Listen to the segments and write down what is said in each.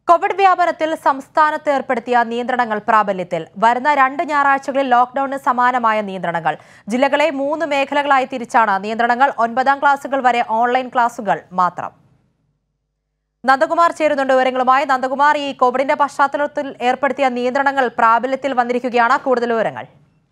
Covid വ്യാപനത്തിൽ സംസ്ഥാനത്ത് ഏർപ്പെടുത്തിയ നിയന്ത്രണങ്ങൾ പ്രാബല്യത്തിൽ വരുന്ന രണ്ട് ഞായറാഴ്ചകളിൽ ലോക്ഡൌണിന് സമാനമായ നിയന്ത്രണങ്ങൾ ജില്ലകളെ മൂന്ന് മേഖലകളായി തിരിച്ചാണ് നിയന്ത്രണങ്ങൾ ഒൻപതാം ക്ലാസുകൾ വരെ ഓൺലൈൻ ക്ലാസുകൾ മാത്രം നന്ദകുമാർ ചേരുന്നുണ്ട് വിവരങ്ങളുമായി നന്ദകുമാർ ഈ കോവിഡിന്റെ പശ്ചാത്തലത്തിൽ ഏർപ്പെടുത്തിയ നിയന്ത്രണങ്ങൾ പ്രാബല്യത്തിൽ വന്നിരിക്കുകയാണ് കൂടുതൽ വിവരങ്ങൾ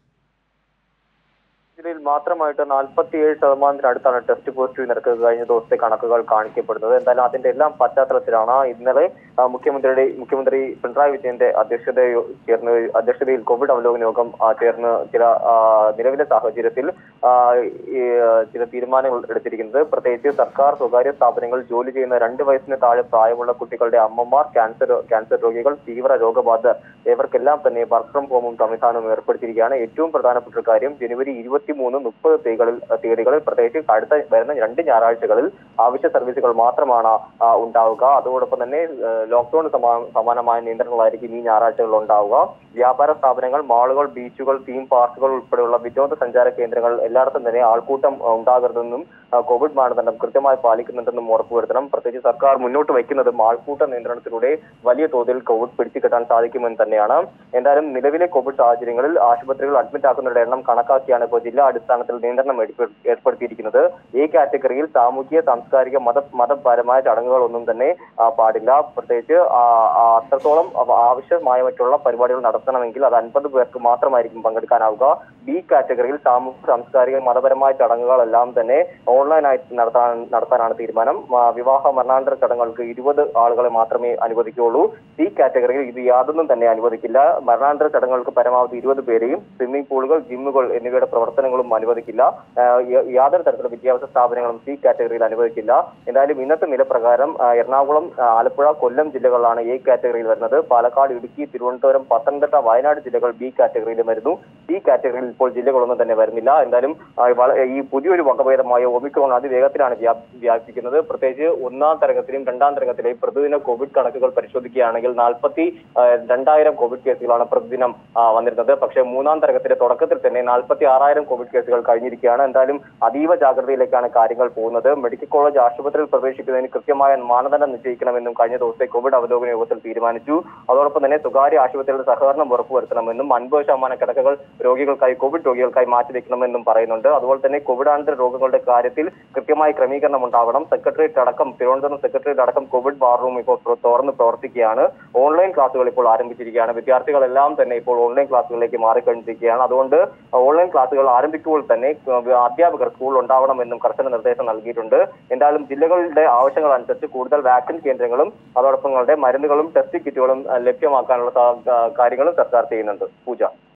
ജില്ലയിൽ മാത്രമായിട്ട് നാൽപ്പത്തിയേഴ് ശതമാനത്തിനടുത്താണ് ടെസ്റ്റ് പോസിറ്റീവ് നിരക്ക് കഴിഞ്ഞ ദിവസത്തെ കണക്കുകൾ കാണിക്കപ്പെടുന്നത് എന്തായാലും അതിന്റെ എല്ലാം പശ്ചാത്തലത്തിലാണ് ഇന്നലെ ആ, മുഖ്യമന്ത്രിയുടെ മുഖ്യമന്ത്രി പിണറായി വിജയന്റെ അധ്യക്ഷത ചേർന്ന് അധ്യക്ഷതയിൽ കോവിഡ് അവലോകന യോഗം ആ, ചേർന്ന് ചില ആ, നിലവിലെ സാഹചര്യത്തിൽ ആ, ഈ, ആ, ചില തീരുമാനങ്ങൾ എടുത്തിരിക്കുന്നത് പ്രത്യേകിച്ച് സർക്കാർ സ്വകാര്യ സ്ഥാപനങ്ങൾ ജോലി ചെയ്യുന്ന രണ്ട് വയസ്സിന് താഴെ പ്രായമുള്ള കുട്ടികളുടെ അമ്മമാർ ക്യാൻസർ ക്യാൻസർ രോഗികൾ തീവ്ര രോഗബാധിതർ ഇവർക്കെല്ലാം തന്നെ വർക്ക് ഫ്രം ഹോമും സംവിധാനവും ഏർപ്പെടുത്തിയിരിക്കുകയാണ് ഏറ്റവും പ്രധാനപ്പെട്ട ഒരു കാര്യം ജനുവരി ഇരുപത്തിമൂന്ന് മുപ്പത് തീയതികളിൽ തീയതികളിൽ പ്രത്യേകിച്ച് അടുത്ത വരുന്ന രണ്ട് ഞായറാഴ്ചകളിൽ ആവശ്യ സർവീസുകൾ മാത്രമാണ് ആ, ഉണ്ടാവുക അതോടൊപ്പം തന്നെ ലോക്ക്ഡൌൺ സമാനമായ നിയന്ത്രണങ്ങളായിരിക്കും ഈ ഞായറാഴ്ചകളിൽ ഉണ്ടാവുക വ്യാപാര സ്ഥാപനങ്ങൾ മാളുകൾ ബീച്ചുകൾ തീം പാർക്കുകൾ ഉൾപ്പെടെയുള്ള വിനോദസഞ്ചാര കേന്ദ്രങ്ങൾ എല്ലായിടത്തും തന്നെ ആൾക്കൂട്ടം ആ, ഉണ്ടാകരുതെന്നും ആ, കോവിഡ് മാനദണ്ഡം കൃത്യമായി പാലിക്കുന്നുണ്ടെന്നും ഉറപ്പുവരുത്തണം പ്രത്യേകിച്ച് സർക്കാർ മുന്നോട്ട് വയ്ക്കുന്നതും ആൾക്കൂട്ട നിയന്ത്രണത്തിലൂടെ വലിയ തോതിൽ കോവിഡ് പിടിച്ചുകെട്ടാൻ സാധിക്കുമെന്ന് തന്നെയാണ് എന്തായാലും നിലവിലെ കോവിഡ് സാഹചര്യങ്ങളിൽ ആശുപത്രികൾ അഡ്മിറ്റ് ആക്കുന്നവരുടെ എണ്ണം കണക്കാക്കിയാണ് ഇപ്പോൾ ജില്ലാ അടിസ്ഥാനത്തിൽ നിയന്ത്രണം ഏർപ്പെ- ഏർപ്പെടുത്തിയിരിക്കുന്നത് ഈ കാറ്റഗറിയിൽ സാമൂഹിക സാംസ്കാരിക മത മതപരമായ ചടങ്ങുകളൊന്നും തന്നെ ആ, പാടില്ല പ്രത്യേകിച്ച് ആ, ആ, അത്രത്തോളം അവ- ആവശ്യമായ മറ്റുള്ള പരിപാടികൾ നടത്തണമെങ്കിൽ അത് അൻപത് പേർക്ക് മാത്രമായിരിക്കും പങ്കെടുക്കാനാവുക ബി കാറ്റഗറിയിൽ സാമൂഹിക സാംസ്കാരിക മതപരമായ ചടങ്ങുകളെല്ലാം തന്നെ ഓൺലൈനായി നടത്താൻ നടത്താനാണ് തീരുമാനം ആ, വിവാഹ മരണാന്തര ചടങ്ങുകൾക്ക് ഇരുപത് ആളുകളെ മാത്രമേ അനുവദിക്കുകയുള്ളൂ സി കാറ്റഗറിയിൽ ഇത് യാതൊന്നും തന്നെ അനുവദിക്കില്ല മരണാന്തര ചടങ്ങുകൾക്ക് പരമാവധി ഇരുപത് പേരെയും സ്വിമ്മിംഗ് പൂളുകൾ ജിമ്മുകൾ എന്നിവയുടെ പ്രവർത്തനങ്ങളും അനുവദിക്കില്ല ആ, യ- യാതൊരു തരത്തിലുള്ള വിദ്യാഭ്യാസ സ്ഥാപനങ്ങളും സി കാറ്റഗറിയിൽ അനുവദിക്കില്ല എന്തായാലും ഇന്നത്തെ നിലപ്രകാരം ആ, എറണാകുളം ആ, ആലപ്പുഴ കൊല്ലം ജില്ലകളാണ് എ കാറ്റഗറിയിൽ വരുന്നത് പാലക്കാട് ഇടുക്കി തിരുവനന്തപുരം പത്തനംതിട്ട വയനാട് ജില്ലകൾ ബി കാറ്റഗറിയിലും വരുന്നു സി കാറ്റഗറിയിൽ ഇപ്പോൾ ജില്ലകളൊന്നും തന്നെ വരുന്നില്ല എന്തായാലും ആ, വള- ഈ പുതിയൊരു വകഭേദമായ ഒമിക്രോൺ അതിവേഗത്തിലാണ് വ്യാപ്- വ്യാപിക്കുന്നത് പ്രത്യേകിച്ച് ഒന്നാം തരംഗത്തിലെയും രണ്ടാം തരംഗത്തിലെയും പ്രതിദിന കോവിഡ് കണക്കുകൾ പരിശോധിക്കുകയാണെങ്കിൽ നാൽപ്പത്തി രണ്ടായിരം കോവിഡ് കേസുകളാണ് പ്രതിദിനം ആ, വന്നിരുന്നത് പക്ഷേ മൂന്നാം തരംഗത്തിന്റെ തുടക്കത്തിൽ തന്നെ നാൽപ്പത്തി ആറായിരം കോവിഡ് കേസുകൾ കഴിഞ്ഞിരിക്കുകയാണ് എന്തായാലും അതീവ ജാഗ്രതയിലേക്കാണ് കാര്യങ്ങൾ പോകുന്നത് മെഡിക്കൽ കോളേജ് ആശുപത്രിയിൽ പ്രവേശിക്കുന്നതിന് കൃത്യമായ മാനദണ്ഡം നിശ്ചയിക്കണമെന്നും കഴിഞ്ഞ ദിവസത്തെ കോവിഡ് അവലോകന യോഗത്തിൽ തീരുമാനിച്ചു അതോടൊപ്പം തന്നെ സ്വകാര്യ ആശുപത്രികളുടെ സഹകരണം ഉറപ്പുവരുത്തണമെന്നും അൻപത് ശതമാനം കിടക്കകൾ രോഗികൾക്കായി കോവിഡ് രോഗികൾക്കായി മാറ്റിവെക്കണമെന്നും പറയുന്നുണ്ട് അതുപോലെ തന്നെ കോവിഡാനന്തര രോഗങ്ങളുടെ കാര്യത്തിൽ കൃത്യമായ ക്രമീകരണം ഉണ്ടാവണം സെക്രട്ടേറിയറ്റ് അടക്കം തിരുവനന്തപുരം സെക്രട്ടേറിയറ്റ് അടക്കം കോവിഡ് വാർ റൂം ഇപ്പോൾ തുറ- തുറന്ന് പ്രവർത്തിക്കുകയാണ് ഓൺലൈൻ ക്ലാസുകൾ ഇപ്പോൾ ആരംഭിച്ചിരിക്കുകയാണ് വിദ്യാർത്ഥികളെല്ലാം തന്നെ ഇപ്പോൾ ഓൺലൈൻ ക്ലാസുകളിലേക്ക് മാറിക്കഴിഞ്ഞിരിക്കുകയാണ് അതുകൊണ്ട് ഓൺലൈൻ ക്ലാസുകൾ ആരംഭിക്കുമ്പോൾ തന്നെ ഏഹ്, അധ്യാപകർ സ്കൂളിൽ ഉണ്ടാവണമെന്നും കർശന നിർദ്ദേശം നൽകിയിട്ടുണ്ട് എന്തായാലും ജില്ലകളുടെ ആവശ്യങ്ങൾ അനുസരിച്ച് കൂടുതൽ വാക്സിൻ കേന്ദ്രങ്ങളും അതോടൊപ്പം മരുന്നുകളും ടെസ്റ്റ് കിറ്റുകളും ഏഹ്, ലഭ്യമാക്കാനുള്ള സാ- കാര്യങ്ങളും സർക്കാർ ചെയ്യുന്നുണ്ട് പൂജ